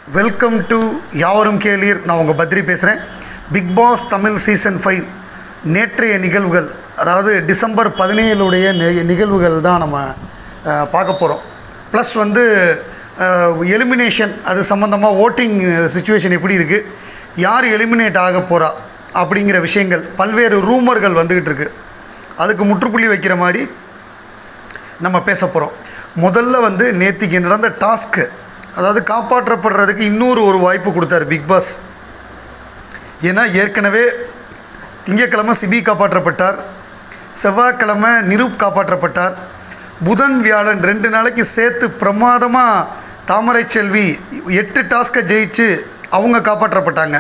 welcome to யாவரும் கேளீர் நான் உங்கள் பத்ரி பேசுகிறேன் Bigg Boss Tamil season five நேற்றைய நிகழ்வுகள் அதாவது டிசம்பர் பதினேழுடைய நி- நிகழ்வுகள் தான் நம்ம அஹ், பார்க்க போகிறோம் ப்ளஸ் வந்து எலிமினேஷன் அது சம்மந்தமாக ஓட்டிங் சுச்சுவேஷன் எப்படி இருக்குது யார் எலிமினேட் ஆக போகிறா அப்படிங்கிற விஷயங்கள் பல்வேறு ரூமர்கள் வந்துக்கிட்டு இருக்கு அதுக்கு முற்றுப்புள்ளி வைக்கிற மாதிரி நம்ம பேச போகிறோம் முதல்ல வந்து நேத்திக்கு நடந்த டாஸ்க்கு அதாவது காப்பாற்றப்படுறதுக்கு இன்னொரு ஒரு வாய்ப்பு கொடுத்தாரு பிக் பாஸ் ஏன்னா ஏற்கனவே திங்கட்கிழமை சிபி காப்பாற்றப்பட்டார் செவ்வாய்க்கிழமை நிரூப் காப்பாற்றப்பட்டார் புதன் வியாழன் ரெண்டு நாளைக்கு சேர்த்து பிரமாதமாக தாமரை செல்வி எட்டு டாஸ்க்கை ஜெயிச்சு அவங்க காப்பாற்றப்பட்டாங்க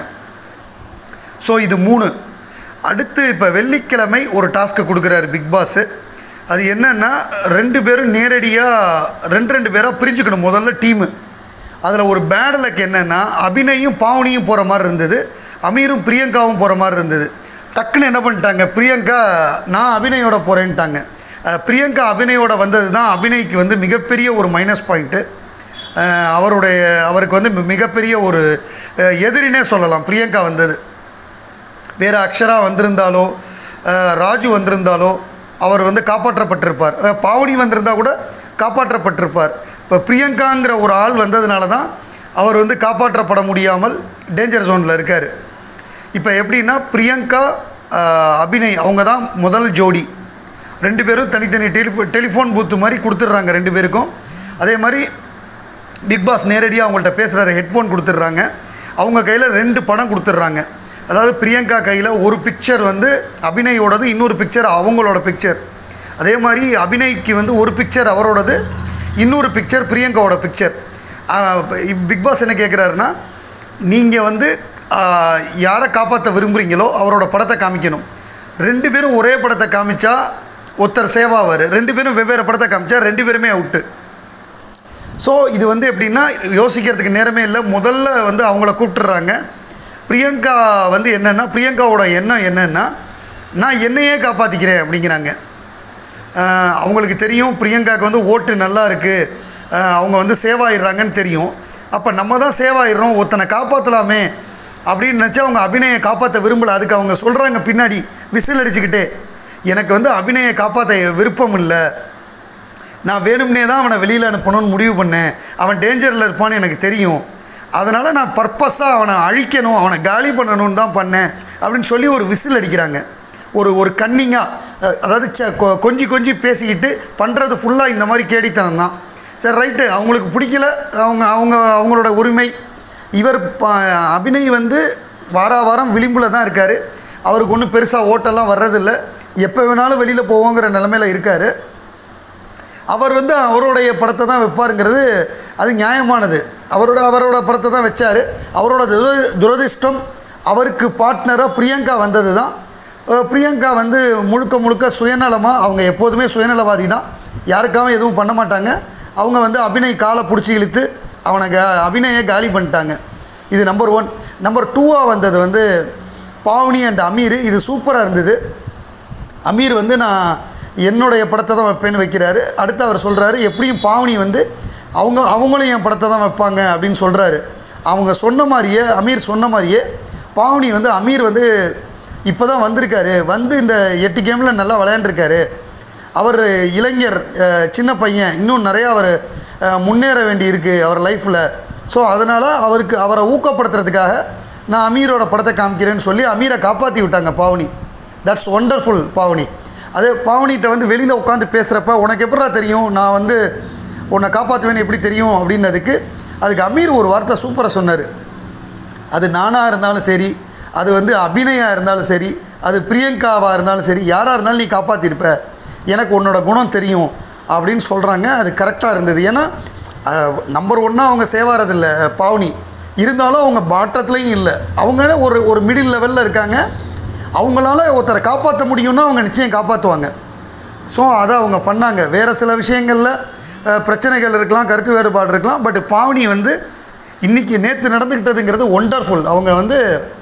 ஸோ இது மூணு அடுத்து இப்போ வெள்ளிக்கிழமை ஒரு டாஸ்க்கு கொடுக்குறாரு பிக் பாஸு அது என்னன்னா ரெண்டு பேரும் நேரடியாக ரெண்டு ரெண்டு பேராக பிரிஞ்சுக்கணும் முதல்ல டீமு அதில் ஒரு பேட் லக் என்னென்னா அபிநயும் பாவனியும் போகிற மாதிரி இருந்தது அமீரும் பிரியங்காவும் போகிற மாதிரி இருந்தது டக்குன்னு என்ன பண்ணிட்டாங்க பிரியங்கா நான் அபிநயோட போகிறேன்ட்டாங்க அஹ், பிரியங்கா அபிநயோட வந்தது தான் அபிநய்க்கு வந்து மிகப்பெரிய ஒரு மைனஸ் பாயிண்ட்டு அவருடைய அவருக்கு வந்து மி- மிகப்பெரிய ஒரு அஹ், எதிரினே சொல்லலாம் பிரியங்கா வந்தது வேறு அக்ஷரா வந்திருந்தாலோ அஹ், ராஜு வந்திருந்தாலோ அவர் வந்து காப்பாற்றப்பட்டிருப்பார் அஹ், பாவனி வந்திருந்தால் கூட காப்பாற்றப்பட்டிருப்பார் இப்போ பிரியங்காங்கிற ஒரு ஆள் வந்ததுனால தான் அவர் வந்து காப்பாற்றப்பட முடியாமல் டேஞ்சர் ஜோனில் இருக்கார் இப்போ எப்படின்னா பிரியங்கா அஹ், அபிநய் அவங்க தான் முதல் ஜோடி ரெண்டு பேரும் தனித்தனி டெலிஃபோ டெலிஃபோன் பூத்து மாதிரி கொடுத்துட்றாங்க ரெண்டு பேருக்கும் அதே மாதிரி பிக் பாஸ் நேரடியாக அவங்கள்ட்ட பேசுகிற ஹெட்ஃபோன் கொடுத்துட்றாங்க அவங்க கையில் ரெண்டு படம் கொடுத்துட்றாங்க அதாவது பிரியங்கா கையில் ஒரு பிக்சர் வந்து அபிநயோடது இன்னொரு பிக்சர் அவங்களோட பிக்சர் அதே மாதிரி அபிநய்க்கு வந்து ஒரு பிக்சர் அவரோடது இன்னொரு பிக்சர் பிரியங்காவோட பிக்சர் பிக் பாஸ் என்ன கேட்குறாருன்னா நீங்கள் வந்து ஆஹ், யாரை காப்பாற்ற விரும்புகிறீங்களோ அவரோட படத்தை காமிக்கணும் ரெண்டு பேரும் ஒரே படத்தை காமிச்சா ஒருத்தர் சேவாவார் ரெண்டு பேரும் வெவ்வேறு படத்தை காமிச்சா ரெண்டு பேருமே அவுட்டு ஸோ இது வந்து எப்படின்னா யோசிக்கிறதுக்கு நேரமே இல்லை முதல்ல வந்து அவங்கள கூப்பிட்டுறாங்க பிரியங்கா வந்து என்னென்னா பிரியங்காவோட எண்ணம் என்னென்னா நான் என்னையே காப்பாற்றிக்கிறேன் அப்படிங்கிறாங்க ஆஹ் அவங்களுக்கு தெரியும் பிரியங்காவுக்கு வந்து ஓட்டு நல்லா இருக்குது அவங்க வந்து சேவ் ஆயிடுறாங்கன்னு தெரியும் அப்போ நம்ம தான் சேவ் ஆயிடுறோம் ஒருத்தனை காப்பாற்றலாமே அப்படின்னு நினச்சா அவங்க அபிநயை காப்பாற்ற விரும்பலை அதுக்கு அவங்க சொல்கிறாங்க பின்னாடி விசில் அடிச்சுக்கிட்டே எனக்கு வந்து அபிநயை காப்பாற்ற விருப்பம் இல்லை நான் வேணும்னே தான் அவனை வெளியில் அனுப்பணும்னு முடிவு பண்ணேன் அவன் டேஞ்சரில் இருப்பான்னு எனக்கு தெரியும் அதனால் நான் பர்பஸாக அவனை அழிக்கணும் அவனை காலி பண்ணணும்னு தான் பண்ணேன் அப்படின்னு சொல்லி ஒரு விசில் அடிக்கிறாங்க ஒரு ஒரு கன்னிங்காக அதாவது ச கொ- கொஞ்சி கொஞ்சி பேசிக்கிட்டு பண்ணுறது ஃபுல்லாக இந்த மாதிரி கேடித்தனம் தான் சரி ரைட்டு அவங்களுக்கு பிடிக்கல அவங்க அவங்க அவங்களோட உரிமை இவர் ப அபிநய் வந்து வார வாரம் விளிம்பில் தான் இருக்கார் அவருக்கு ஒன்றும் பெருசாக ஓட்டெல்லாம் வர்றதில்ல எப்போ வேணாலும் வெளியில் போவோங்கிற நிலமையில இருக்கார் அவர் வந்து அவருடைய படத்தை தான் வைப்பாருங்கிறது அது நியாயமானது அவரோட அவரோட படத்தை தான் வச்சார் அவரோட துர துரதிர்ஷ்டம் அவருக்கு பார்ட்னராக பிரியங்கா வந்தது தான் அஹ் பிரியங்கா வந்து முழுக்க முழுக்க சுயநலமாக அவங்க எப்போதுமே சுயநலவாதி தான் யாருக்காகவும் எதுவும் பண்ண மாட்டாங்க அவங்க வந்து அபிநய் காலை பிடிச்சி இழுத்து அவனை கா அபிநயை காலி பண்ணிட்டாங்க இது நம்பர் ஒன் நம்பர் டூவாக வந்தது வந்து பாவனி அண்ட் அமீர் இது சூப்பராக இருந்தது அமீர் வந்து நான் என்னுடைய படத்தை தான் வைப்பேன்னு வைக்கிறாரு அடுத்து அவர் சொல்கிறாரு எப்படியும் பாவனி வந்து அவங்க அவங்களும் என் படத்தை தான் வைப்பாங்க அப்படின்னு சொல்கிறாரு அவங்க சொன்ன மாதிரியே அமீர் சொன்ன மாதிரியே பாவனி வந்து அமீர் வந்து இப்போ தான் வந்திருக்காரு வந்து இந்த எட்டு கேமில் நல்லா விளையாண்டுருக்காரு அவர் இளைஞர் அஹ், சின்ன பையன் இன்னும் நிறையா அவர் அஹ், முன்னேற வேண்டி இருக்குது அவர் லைஃப்பில் ஸோ அதனால் அவருக்கு அவரை ஊக்கப்படுத்துறதுக்காக நான் அமீரோட படத்தை காமிக்கிறேன்னு சொல்லி அமீரை காப்பாற்றி விட்டாங்க பாவனி தட்ஸ் ஒண்டர்ஃபுல் பாவனி அதே பாவனிகிட்ட வந்து வெளியில் உட்காந்து பேசுகிறப்ப உனக்கு எப்படா தெரியும் நான் வந்து உன்னை காப்பாற்றுவேன்னு எப்படி தெரியும் அப்படின்னதுக்கு அதுக்கு அமீர் ஒரு வார்த்தை சூப்பராக சொன்னார் அது நானாக இருந்தாலும் சரி அது வந்து அபிநயா இருந்தாலும் சரி அது பிரியங்காவாக இருந்தாலும் சரி யாராக இருந்தாலும் நீ காப்பாற்றிருப்ப எனக்கு உன்னோட குணம் தெரியும் அப்படின்னு சொல்கிறாங்க அது கரெக்டாக இருந்தது ஏன்னா நம்பர் ஒன்னாக அவங்க சேவாரதில்லை பாவனி இருந்தாலும் அவங்க பாட்டத்துலேயும் இல்லை அவங்க ஒரு ஒரு மிடில் லெவலில் இருக்காங்க அவங்களால ஒருத்தரை காப்பாற்ற முடியும்னா அவங்க நிச்சயம் காப்பாற்றுவாங்க ஸோ அதை அவங்க பண்ணாங்க வேறு சில விஷயங்களில் அஹ், பிரச்சனைகள் இருக்கலாம் கருத்து வேறுபாடு இருக்கலாம் பட் பாவனி வந்து இன்றைக்கி நேற்று நடந்துக்கிட்டதுங்கிறது ஒண்டர்ஃபுல் அவங்க வந்து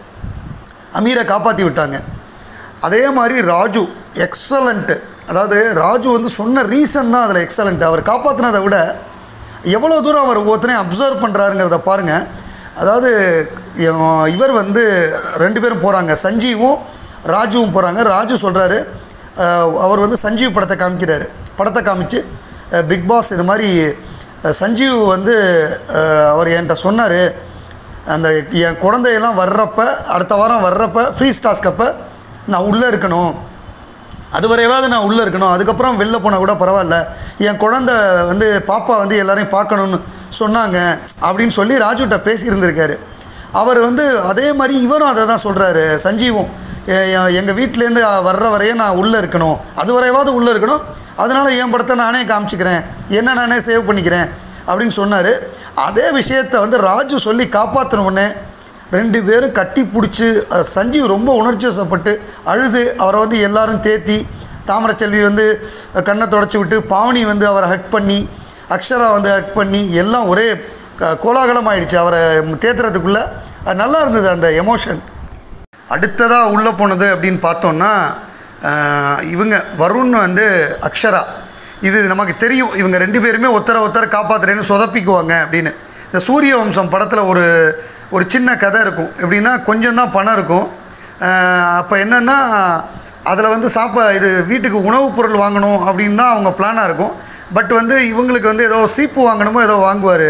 அமீரை காப்பாற்றி விட்டாங்க அதே மாதிரி ராஜு எக்ஸலண்ட்டு அதாவது ராஜு வந்து சொன்ன ரீசன் தான் அதில் எக்ஸலண்ட் அவர் காப்பாற்றினதை விட எவ்வளோ தூரம் அவர் ஒவ்வொருத்தரையும் அப்சர்வ் பண்ணுறாருங்கிறத பாருங்கள் அதாவது இவன் இவர் வந்து ரெண்டு பேரும் போகிறாங்க சஞ்சீவும் ராஜுவும் போகிறாங்க ராஜு சொல்கிறாரு அவர் வந்து சஞ்சீவ் படத்தை காமிக்கிறாரு படத்தை காமிச்சு அஹ், பிக் பாஸ் இது மாதிரி அஹ், சஞ்சீவ் வந்து அஹ், அவர் என்கிட்ட சொன்னார் அந்த என் குழந்தையெல்லாம் வர்றப்ப அடுத்த வாரம் வர்றப்ப ஃப்ரீ ஸ்டாஸ்க் அப்போ நான் உள்ளே இருக்கணும் அது வரையாவது நான் உள்ளே இருக்கணும் அதுக்கப்புறம் வெளில போனால் கூட பரவாயில்ல என் குழந்தை வந்து பாப்பா வந்து எல்லாரையும் பார்க்கணுன்னு சொன்னாங்க அப்படின்னு சொல்லி ராஜுகிட்ட பேசியிருந்திருக்காரு அவர் வந்து அதே மாதிரி இவரும் அதை தான் சொல்கிறாரு சஞ்சீவும் எங்கள் வீட்டிலேருந்து வர்ற வரையும் நான் உள்ளே இருக்கணும் அது வரையாவது உள்ளே இருக்கணும் அதனால் என் படத்தை நானே காமிச்சிக்கிறேன் என்ன நானே சேவ் பண்ணிக்கிறேன் அப்படின்னு சொன்னார் அதே விஷயத்தை வந்து ராஜு சொல்லி காப்பாற்றின உடனே ரெண்டு பேரும் கட்டி பிடிச்சி அஹ், சஞ்சீவ் ரொம்ப உணர்ச்சி வசப்பட்டு அழுது அவரை வந்து எல்லாரும் தேத்தி தாமரச்செல்வி வந்து அஹ், கண்ணை தொடச்சி விட்டு பாவனி வந்து அவரை ஹக் பண்ணி அக்ஷரா வந்து ஹக் பண்ணி எல்லாம் ஒரே க- கோலாகலமாயிடுச்சு அவரை தேத்துறதுக்குள்ளே அது நல்லா இருந்தது அந்த எமோஷன் அடுத்ததாக உள்ளே போனது அப்படின்னு பார்த்தோன்னா அஹ், இவங்க வருண் வந்து அக்ஷரா இது நமக்கு தெரியும் இவங்க ரெண்டு பேருமே ஒருத்தரை ஒருத்தரை காப்பாற்றுறேன்னு சொதப்பிக்குவாங்க அப்படின்னு இந்த சூரிய வம்சம் படத்தில் ஒரு ஒரு சின்ன கதை இருக்கும் எப்படின்னா கொஞ்சம் தான் பணம் இருக்கும் அப்போ என்னென்னா அதில் வந்து சாப்பா இது வீட்டுக்கு உணவுப் பொருள் வாங்கணும் அப்படின்னு தான் அவங்க பிளானாக இருக்கும் பட் வந்து இவங்களுக்கு வந்து ஏதோ சீப்பு வாங்கணுமோ ஏதோ வாங்குவார்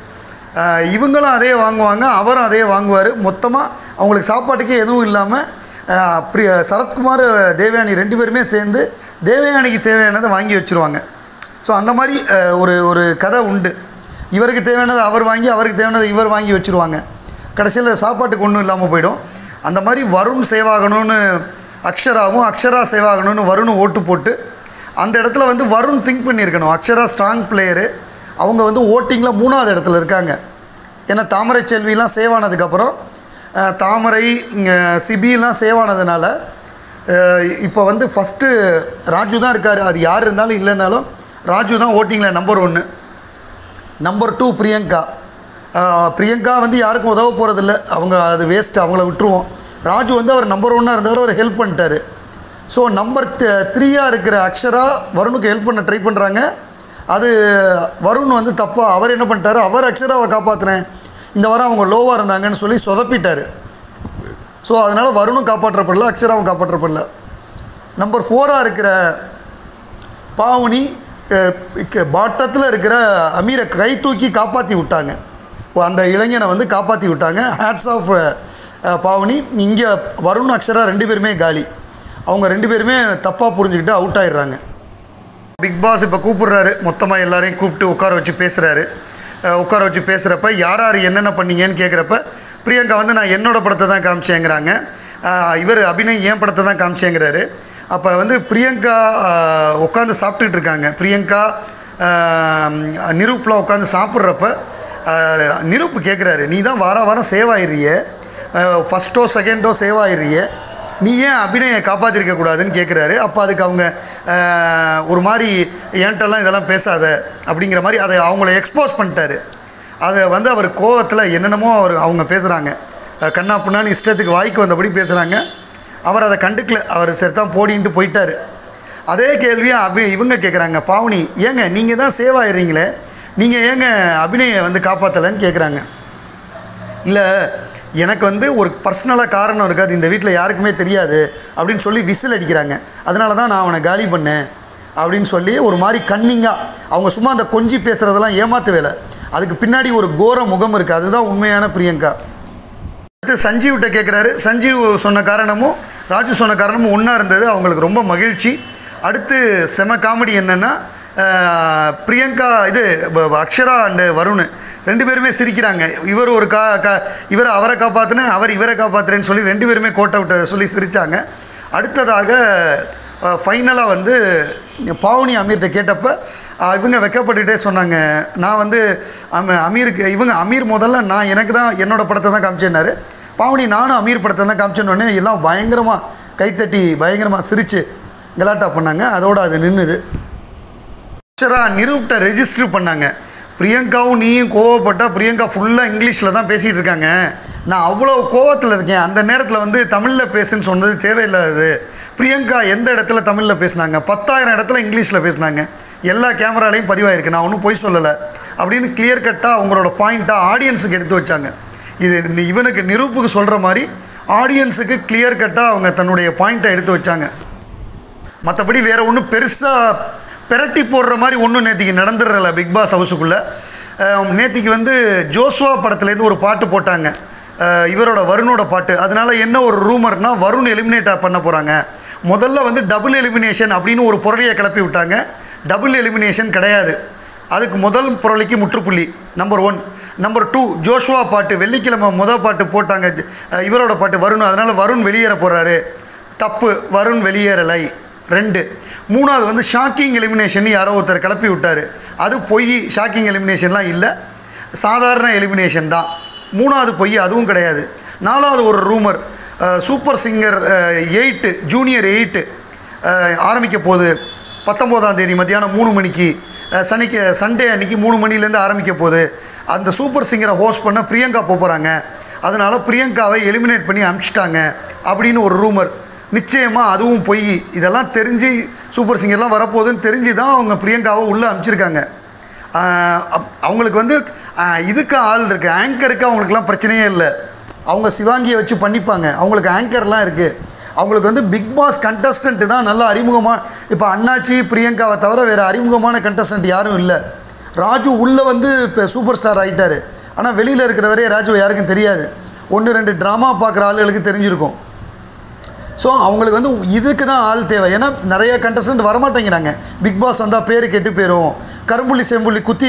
ஆஹ் இவங்களும் அதே வாங்குவாங்க அவரும் அதே வாங்குவார் மொத்தமாக அவங்களுக்கு சாப்பாட்டுக்கே எதுவும் இல்லாமல் பிரிய சரத்குமார் தேவயானி ரெண்டு பேருமே சேர்ந்து தேவயானிக்கு தேவையானதை வாங்கி வச்சுருவாங்க ஸோ அந்த மாதிரி ஆஹ் ஒரு ஒரு கதை உண்டு இவருக்கு தேவையானதை அவர் வாங்கி அவருக்கு தேவையானதை இவர் வாங்கி வச்சுருவாங்க கடைசியில் சாப்பாட்டுக்கு ஒன்றும் இல்லாமல் போயிடும் அந்த மாதிரி வருண் சேவாகணும்னு அக்ஷராவும் அக்ஷரா சேவாகணும்னு வருணும் ஓட்டு போட்டு அந்த இடத்துல வந்து வருண் திங்க் பண்ணியிருக்கணும் அக்ஷரா ஸ்ட்ராங் பிளேயரு அவங்க வந்து ஓட்டிங்கில் மூணாவது இடத்துல இருக்காங்க ஏன்னா தாமரை செல்விலாம் சேவ் ஆனதுக்கப்புறம் அஹ், தாமரை அஹ், சிபிலாம் சேவ் ஆனதுனால இப்போ வந்து ஃபஸ்ட்டு ராஜு தான் இருக்கார் அது யார் இருந்தாலும் இல்லைனாலும் ராஜு தான் ஓட்டிங்கில் நம்பர் ஒன்று நம்பர் டூ பிரியங்கா ஆஹ் பிரியங்கா வந்து யாருக்கும் உதவ போகிறதில்ல அவங்க அது வேஸ்ட் அவங்கள விட்டுருவோம் ராஜு வந்து அவர் நம்பர் ஒன்னாக இருந்தார் அவர் ஹெல்ப் பண்ணிட்டாரு ஸோ நம்பர் த்ரீயாக இருக்கிற அக்ஷரா வருணுக்கு ஹெல்ப் பண்ண ட்ரை பண்ணுறாங்க அது வருண் வந்து தப்பாக அவர் என்ன பண்ணிட்டாரு அவர் அக்ஷராவை காப்பாற்றினேன் இந்த வாரம் அவங்க லோவாக இருந்தாங்கன்னு சொல்லி சொதப்பிட்டார் ஸோ அதனால் வருணும் காப்பாற்றப்படல அக்ஷராவும் காப்பாற்றப்படல நம்பர் ஃபோராக இருக்கிற பாவனி பாட்டத்தில் இருக்கிற அமீரை கை தூக்கி காப்பாற்றி விட்டாங்க ஓ, அந்த இளைஞனை வந்து காப்பாற்றி விட்டாங்க ஹேட்ஸ் ஆஃப் பாவனி இங்கே வருண் அக்ஷரா ரெண்டு பேருமே காலி அவங்க ரெண்டு பேருமே தப்பாக புரிஞ்சுக்கிட்டு அவுட் ஆயிடுறாங்க பிக் பாஸ் இப்போ கூப்பிடுறாரு மொத்தமாக எல்லாரையும் கூப்பிட்டு உட்கார வச்சு பேசுகிறாரு உட்கார வச்சு பேசுகிறப்ப யார் யார் என்னென்ன பண்ணீங்கன்னு கேட்குறப்ப பிரியங்கா வந்து நான் என்னோட படத்தை தான் காமிச்சேங்கிறாங்க அஹ் இவர் அபிநய் என் படத்தை தான் காமிச்சேங்கிறாரு அப்போ வந்து பிரியங்கா உட்காந்து சாப்பிட்டுட்டு இருக்காங்க பிரியங்கா நிரூப்பில் உட்காந்து சாப்பிட்றப்ப நிரூப் கேட்குறாரு நீ தான் வார வாரம் சேவ் ஆயிடுறிய ஃபஸ்ட்டோ செகண்டோ சேவ் ஆயிடுறிய நீ ஏன் அபிநயை காப்பாற்றிருக்க கூடாதுன்னு கேட்குறாரு அப்போ அதுக்கு அவங்க அஹ், ஒரு மாதிரி என்கிட்டலாம் இதெல்லாம் பேசாத அப்படிங்கிற மாதிரி அதை அவங்கள எக்ஸ்போஸ் பண்ணிட்டாரு அதை வந்து அவர் கோவத்தில் என்னென்னமோ அவர் அவங்க பேசுகிறாங்க கண்ணா புண்ணான்னு இஷ்டத்துக்கு வாய்க்கு வந்தபடி பேசுகிறாங்க அவர் அதை கண்டுக்கல அவர் சரி தான் போடின்ட்டு போயிட்டார் அதே கேள்வியை அபி இவங்க கேட்குறாங்க பாவனி ஏங்க நீங்கள் தான் சேவ் ஆயிடுறீங்களே நீங்கள் ஏங்க அபிநயை வந்து காப்பாற்றலைன்னு கேட்குறாங்க இல்லை எனக்கு வந்து ஒரு பர்சனலாக காரணம் இருக்காது இந்த வீட்டில் யாருக்குமே தெரியாது அப்படின்னு சொல்லி விசில் அடிக்கிறாங்க அதனால தான் நான் அவனை காலி பண்ணேன் அப்படின்னு சொல்லி ஒரு மாதிரி கன்னிங்காக அவங்க சும்மா அந்த கொஞ்சி பேசுகிறதெல்லாம் ஏமாத்து வேலை அதுக்கு பின்னாடி ஒரு கோர முகம் இருக்குது அதுதான் உண்மையான பிரியங்கா அடுத்து சஞ்சீவ்கிட்ட கேட்குறாரு சஞ்சீவ் சொன்ன காரணமும் ராஜு சொன்ன காரணமும் ஒன்றா இருந்தது அவங்களுக்கு ரொம்ப மகிழ்ச்சி அடுத்து செம காமெடி என்னென்னா பிரியங்கா இது ப- ப- அக்ஷரா அண்டு வருண் ரெண்டு பேருமே சிரிக்கிறாங்க இவர் ஒரு கா கா இவர் அவரை காப்பாற்றினேன் அவர் இவரை காப்பாற்றுறேன்னு சொல்லி ரெண்டு பேருமே கோட்டை விட்ட சொல்லி சிரித்தாங்க அடுத்ததாக ஃபைனலாக வந்து பாவனி அமீர்கிட்ட கேட்டப்ப அஹ், இவங்க வெக்கப்பட்டுட்டே சொன்னாங்க நான் வந்து அம அமீருக்கு இவங்க அமீர் முதல்ல நான் எனக்கு தான் என்னோட படத்தை தான் காமிச்சேன்னாரு பாவனி நானும் அமீர் படத்தை தான் காமிச்சேன்னொடனே எல்லாம் பயங்கரமாக கைத்தட்டி பயங்கரமாக சிரித்து கலாட்டா பண்ணாங்க அதோடு அது நின்றுது அக்ஷரா நிரூப்ட ரெஜிஸ்டர் பண்ணாங்க பிரியங்காவும் நீயும் கோவப்பட்டா பிரியங்கா ஃபுல்லாக இங்கிலீஷில் தான் பேசிகிட்டு இருக்காங்க நான் அவ்வளோ கோவத்தில் இருக்கேன் அந்த நேரத்தில் வந்து தமிழில் பேசுன்னு சொன்னது தேவையில்லாதது பிரியங்கா எந்த இடத்துல தமிழில் பேசினாங்க பத்தாயிரம் இடத்துல இங்கிலீஷில் பேசினாங்க எல்லா கேமராலையும் பதிவாயிருக்கு நான் ஒன்றும் பொய் சொல்லலை அப்படின்னு கிளியர் கட்டாக அவங்களோட பாயிண்ட்டாக ஆடியன்ஸுக்கு எடுத்து வச்சாங்க இது நி- இவனுக்கு நிரூப்புக்கு சொல்கிற மாதிரி ஆடியன்ஸுக்கு கிளியர் கட்டாக அவங்க தன்னுடைய பாயிண்ட்டை எடுத்து வச்சாங்க மற்றபடி வேறு ஒன்றும் பெருசாக பெரட்டி போடுற மாதிரி ஒன்றும் நேத்திக்கு நடந்துடுறல பிக் பாஸ் ஹவுஸுக்குள்ளே நேத்திக்கு வந்து ஜோஸ்வா படத்துலேருந்து ஒரு பாட்டு போட்டாங்க அஹ் இவரோட வருணோட பாட்டு அதனால என்ன ஒரு ரூமர்னா வருண் எலிமினேட் பண்ண போகிறாங்க முதல்ல வந்து டபுள் எலிமினேஷன் அப்படின்னு ஒரு புரளியை கிளப்பி விட்டாங்க டபுள் எலிமினேஷன் கிடையாது அதுக்கு முதல் புரளிக்கு முற்றுப்புள்ளி number one number two Joshua பாட்டு வெள்ளிக்கிழமை முதல் பாட்டு போட்டாங்க ஜ- அஹ் இவரோட பாட்டு வருண் அதனால் வருண் வெளியேற போகிறாரு தப்பு வருண் வெளியேறலை ரெண்டு மூணாவது வந்து ஷாக்கிங் எலிமினேஷன் யாரோ ஒருத்தர் கிளப்பி விட்டார் அது பொய் ஷாக்கிங் எலிமினேஷன்லாம் இல்லை சாதாரண எலிமினேஷன் தான் மூணாவது பொய் அதுவும் கிடையாது நாலாவது ஒரு rumour super singer eight junior eight ஆரம்பிக்க போகுது பத்தொம்போதாம் தேதி மத்தியானம் மூணு மணிக்கு அஹ், சனிக்கு சண்டே அன்னைக்கு மூணு மணிலேருந்து ஆரம்பிக்க போகுது அந்த சூப்பர் சிங்கரை ஹோஸ்ட் பண்ண பிரியங்கா போக போகிறாங்க அதனால் பிரியங்காவை எலிமினேட் பண்ணி அனுப்பிச்சிட்டாங்க அப்படின்னு ஒரு ரூமர் நிச்சயமாக அதுவும் பொய் இதெல்லாம் தெரிஞ்சு சூப்பர் சிங்கர்லாம் வரப்போகுதுன்னு தெரிஞ்சு தான் அவங்க பிரியங்காவை உள்ளே அனுப்பிச்சிருக்காங்க ஆஹ் அப்- அவங்களுக்கு வந்து ஆஹ் இதுக்கு ஆள் இருக்குது ஆங்கருக்கு அவங்களுக்குலாம் பிரச்சனையே இல்லை அவங்க சிவாங்கியை வச்சு பண்ணிப்பாங்க அவங்களுக்கு ஆங்கர்லாம் இருக்குது அவங்களுக்கு வந்து பிக் பாஸ் கண்டஸ்டன்ட்டு தான் நல்லா அறிமுகமாக இப்போ அண்ணாச்சி பிரியங்காவை தவிர வேறு அறிமுகமான கண்டஸ்டன்ட் யாரும் இல்லை ராஜு உள்ளே வந்து இப்போ சூப்பர் ஸ்டார் ஆகிட்டார் ஆனால் வெளியில் இருக்கிறவரே ராஜு யாருக்கும் தெரியாது ஒன்று ரெண்டு ட்ராமா பார்க்குற ஆளுகளுக்கு தெரிஞ்சிருக்கும் ஸோ அவங்களுக்கு வந்து இதுக்கு தான் ஆள் தேவை ஏன்னா நிறைய கண்டஸ்டன்ட் வரமாட்டேங்கிறாங்க பிக் பாஸ் வந்தால் பேர் கெட்டு போயிடும் கரும்புள்ளி செம்புள்ளி குத்தி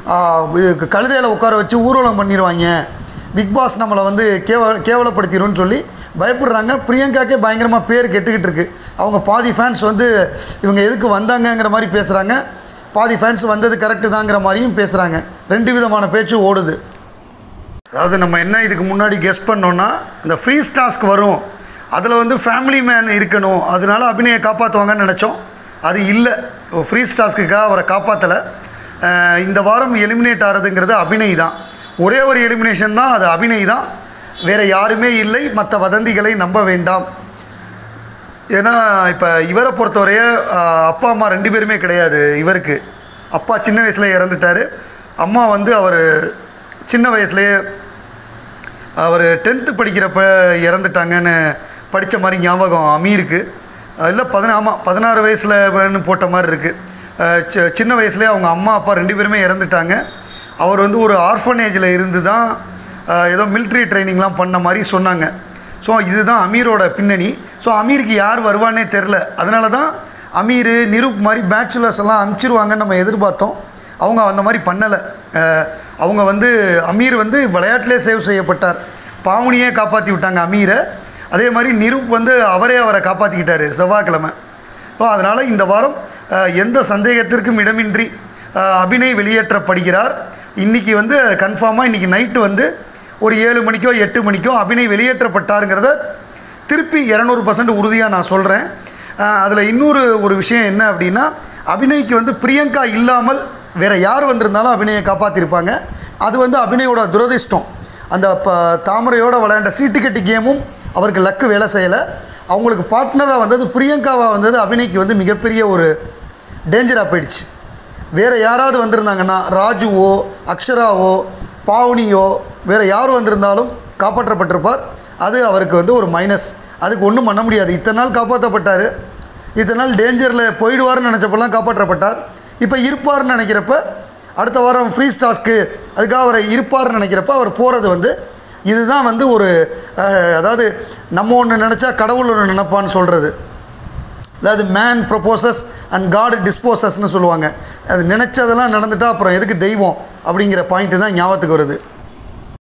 கழுதையில் உட்கார வச்சு ஊர்வலம் பண்ணிடுவாங்க பிக் பாஸ் நம்மளை வந்து கேவ கேவலப்படுத்திடும்னு சொல்லி பயப்படுறாங்க பிரியங்காக்கே பயங்கரமாக பேர் கெட்டுக்கிட்டு இருக்கு அவங்க பாதி ஃபேன்ஸ் வந்து இவங்க எதுக்கு வந்தாங்கங்கிற மாதிரி பேசுகிறாங்க பாதி ஃபேன்ஸ் வந்தது கரெக்டு தாங்கிற மாதிரியும் பேசுகிறாங்க ரெண்டு விதமான பேச்சு ஓடுது அதாவது நம்ம என்ன இதுக்கு முன்னாடி கெஸ் பண்ணோன்னா இந்த ஃப்ரீ டாஸ்க் வரும் அதில் வந்து ஃபேமிலி மேன் இருக்கணும் அதனால அபிநயை காப்பாற்றுவாங்கன்னு நினச்சோம் அது இல்லை ஃப்ரீ டாஸ்க்குக்காக அவரை காப்பாற்றலை இந்த வாரம் எலிமினேட் ஆகிறதுங்கிறது அபிநய் தான் ஒரே ஒரு எலிமினேஷன் தான் அது அபிநய் தான் வேறு யாருமே இல்லை மற்ற வதந்திகளை நம்ப வேண்டாம் ஏன்னா இப்போ இவரை பொறுத்தவரைய ஆஹ், அப்பா அம்மா ரெண்டு பேருமே கிடையாது இவருக்கு அப்பா சின்ன வயசுல இறந்துட்டார் அம்மா வந்து அவர் சின்ன வயசுலேயே அவர் டென்த்து படிக்கிறப்ப இறந்துட்டாங்கன்னு படித்த மாதிரி ஞாபகம் அமீருக்கு இல்லை பதினா ஆமாம் பதினாறு வயசில் போட்ட மாதிரி இருக்குது சின்ன வயசுலேயே அவங்க அம்மா அப்பா ரெண்டு பேருமே இறந்துட்டாங்க அவர் வந்து ஒரு ஆர்ஃபனேஜில் இருந்து தான் அஹ், ஏதோ military ட்ரைனிங்லாம் பண்ண மாதிரி சொன்னாங்க ஸோ இதுதான் அமீரோட பின்னணி ஸோ அமீருக்கு யார் வருவானே தெரில அதனால தான் அமீர் நிரூப் மாதிரி பேச்சுலர்ஸ் எல்லாம் அனுப்பிச்சிருவாங்கன்னு நம்ம எதிர்பார்த்தோம் அவங்க அந்த மாதிரி பண்ணலை அவங்க வந்து அமீர் வந்து விளையாட்டிலே சேவ் செய்யப்பட்டார் பாவனியே காப்பாற்றி விட்டாங்க அமீரை அதே மாதிரி நிரூப் வந்து அவரே அவரை காப்பாற்றிக்கிட்டாரு செவ்வாய்க்கிழமை ஸோ அதனால் இந்த வாரம் அஹ், எந்த சந்தேகத்திற்கும் இடமின்றி அஹ், அபிநய் வெளியேற்றப்படுகிறார் இன்றைக்கி வந்து கன்ஃபார்மாக இன்றைக்கி நைட்டு வந்து ஒரு ஏழு மணிக்கோ எட்டு மணிக்கோ அபிநய் வெளியேற்றப்பட்டாருங்கிறத திருப்பி இரநூறு பர்சன்ட் உறுதியாக நான் சொல்கிறேன் அதில் இன்னொரு ஒரு விஷயம் என்ன அப்படின்னா அபிநய்க்கு வந்து பிரியங்கா இல்லாமல் வேறு யார் வந்திருந்தாலும் அபிநயை காப்பாற்றிருப்பாங்க அது வந்து அபிநயோட துரதிர்ஷ்டம் அந்த ப தாமரையோட விளையாண்ட சீட்டு கட்டி கேமும் அவருக்கு லக்கு வேலை செய்யலை அவங்களுக்கு பார்ட்னராக வந்தது பிரியங்காவாக வந்தது அபிநய்க்கு வந்து மிகப்பெரிய ஒரு டேஞ்சராக போயிடுச்சு வேறு யாராவது வந்திருந்தாங்கன்னா ராஜுவோ அக்ஷராவோ பாவனியோ வேறு யார் வந்திருந்தாலும் காப்பாற்றப்பட்டிருப்பார் அது அவருக்கு வந்து ஒரு மைனஸ் அதுக்கு ஒன்றும் பண்ண முடியாது இத்தனை நாள் காப்பாற்றப்பட்டார் இத்தனை நாள் டேஞ்சரில் போயிடுவார்னு நினச்சப்பெல்லாம் காப்பாற்றப்பட்டார் இப்போ இருப்பார்னு நினைக்கிறப்ப அடுத்த வாரம் ஃப்ரீ டாஸ்க்கு அதுக்காக அவரை இருப்பார்னு நினைக்கிறப்ப அவர் போகிறது வந்து இதுதான் வந்து ஒரு அஹ், அதாவது நம்ம ஒன்று நினச்சா கடவுள் ஒன்று நினைப்பான்னு சொல்கிறது அதாவது மேன் ப்ரொப்போசஸ் அண்ட் காட் டிஸ்போசஸ்னு சொல்லுவாங்க அது நினச்சதெல்லாம் நடந்துட்டா அப்புறம் எதுக்கு தெய்வம் அப்படிங்கிற பாயிண்ட்டு தான் ஞாபகத்துக்கு வருது